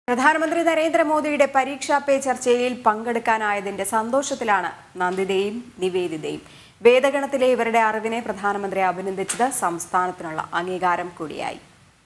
പ്രധാനമന്ത്രി നരേന്ദ്രമോദിയുടെ പരീക്ഷാ പേ ചർച്ചയിൽ പങ്കെടുക്കാനായതിന്റെ സന്തോഷത്തിലാണ് നന്ദിതയും നിവേദിതയും വേദഗണത്തിലെ ഇവരുടെ അറിവിനെ പ്രധാനമന്ത്രി അഭിനന്ദിച്ചത് സംസ്ഥാനത്തിനുള്ള അംഗീകാരം കൂടിയായി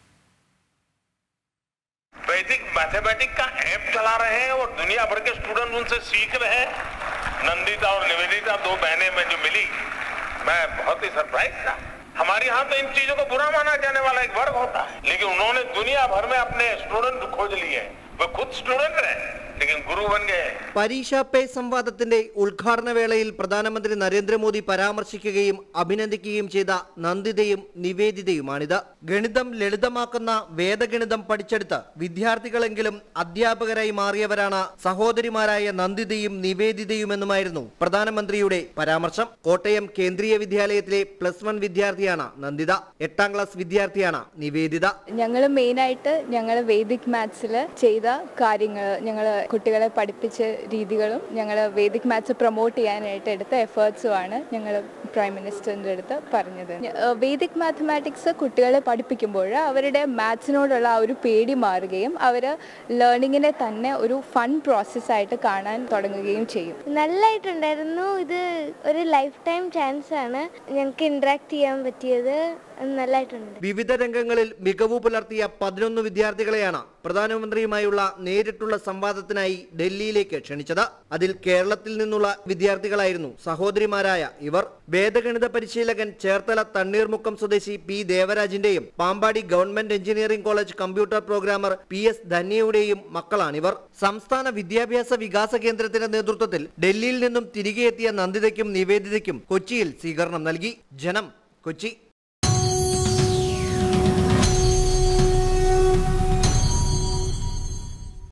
वैदिक मैथमेटिक का ऐप चला रहे हैं और दुनिया भर के स्टूडेंट उनसे सीख रहे हैं नंदिता और निवेदिता दो बहनें में जो मिली मैं बहुत ही सरप्राइज था हमारे यहाँ तो इन चीजों को बुरा माना जाने वाला एक वर्ग होता है लेकिन उन्होंने दुनिया भर में अपने स्टूडेंट खोज लिए हैं वे खुद स्टूडेंट रहे लेकिन गुरु बन गए हैं പരീക്ഷാ പേ സംവാദത്തിന്റെ ഉദ്ഘാടന വേളയിൽ പ്രധാനമന്ത്രി നരേന്ദ്രമോദി പരാമർശിക്കുകയും അഭിനന്ദിക്കുകയും ചെയ്ത നന്ദിതയും നിവേദിതയുമാണിത് ഗണിതം ലളിതമാക്കുന്ന വേദഗണിതം പഠിച്ചെടുത്ത് വിദ്യാർത്ഥികളെങ്കിലും അധ്യാപകരായി മാറിയവരാണ് സഹോദരിമാരായ നന്ദിതയും നിവേദിതയുമെന്നുമായിരുന്നു പ്രധാനമന്ത്രിയുടെ പരാമർശം കോട്ടയം കേന്ദ്രീയ വിദ്യാലയത്തിലെ പ്ലസ് വൺ വിദ്യാർത്ഥിയാണ് നന്ദിത എട്ടാം ക്ലാസ് വിദ്യാർത്ഥിയാണ് നിവേദിത ഞങ്ങൾ മെയിനായിട്ട് ഞങ്ങൾ വേദിക് മാത്സിൽ ചെയ്ത കാര്യങ്ങൾ ഞങ്ങൾ കുട്ടികളെ പഠിപ്പിച്ച രീതികളും ഞങ്ങൾ വേദിക് മാത്സ് പ്രൊമോട്ട് ചെയ്യാനായിട്ട് എടുത്ത എഫേർട്സുമാണ് ഞങ്ങൾ പ്രൈം മിനിസ്റ്ററിൻ്റെ അടുത്ത് പറഞ്ഞത് ഏഹ് വേദിക് മാത്തമാറ്റിക്സ് കുട്ടികളെ പഠിപ്പിക്കുമ്പോൾ അവരുടെ മാത്സിനോടുള്ള ആ ഒരു പേടി മാറുകയും അവർ ലേണിങ്ങിനെ തന്നെ ഒരു ഫൺ പ്രോസസ്സായിട്ട് കാണാൻ തുടങ്ങുകയും ചെയ്യും നല്ലതായിട്ടുണ്ടായിരുന്നു ഇത് ഒരു ലൈഫ് ടൈം ചാൻസ് ആണ് ഞങ്ങൾക്ക് ഇന്ററാക്ട് ചെയ്യാൻ പറ്റിയത് നല്ലതായിട്ടുണ്ട് വിവിധ രംഗങ്ങളിൽ മികവ് പുലർത്തിയ പതിനൊന്ന് വിദ്യാർത്ഥികളെയാണ് പ്രധാനമന്ത്രിയുമായുള്ള നേരിട്ടുള്ള സംവാദത്തിനായി ഡൽഹിയിലേക്ക് ക്ഷണിച്ചത് അതിൽ കേരളത്തിൽ നിന്നുള്ള വിദ്യാർത്ഥികളായിരുന്നു സഹോദരിമാരായ ഇവർ വേദഗണിത പരിശീലകൻ ചേർത്തല തണ്ണീർമുക്കം സ്വദേശി പി ദേവരാജിന്റെയും Pampady government engineering college computer programmer P S ധന്യയുടെയും മക്കളാണിവർ സംസ്ഥാന വിദ്യാഭ്യാസ വികാസ കേന്ദ്രത്തിന്റെ നേതൃത്വത്തിൽ ഡൽഹിയിൽ നിന്നും തിരികെ എത്തിയ നന്ദിതയ്ക്കും നിവേദിതയ്ക്കും കൊച്ചിയിൽ സ്വീകരണം നൽകി ജനം കൊച്ചി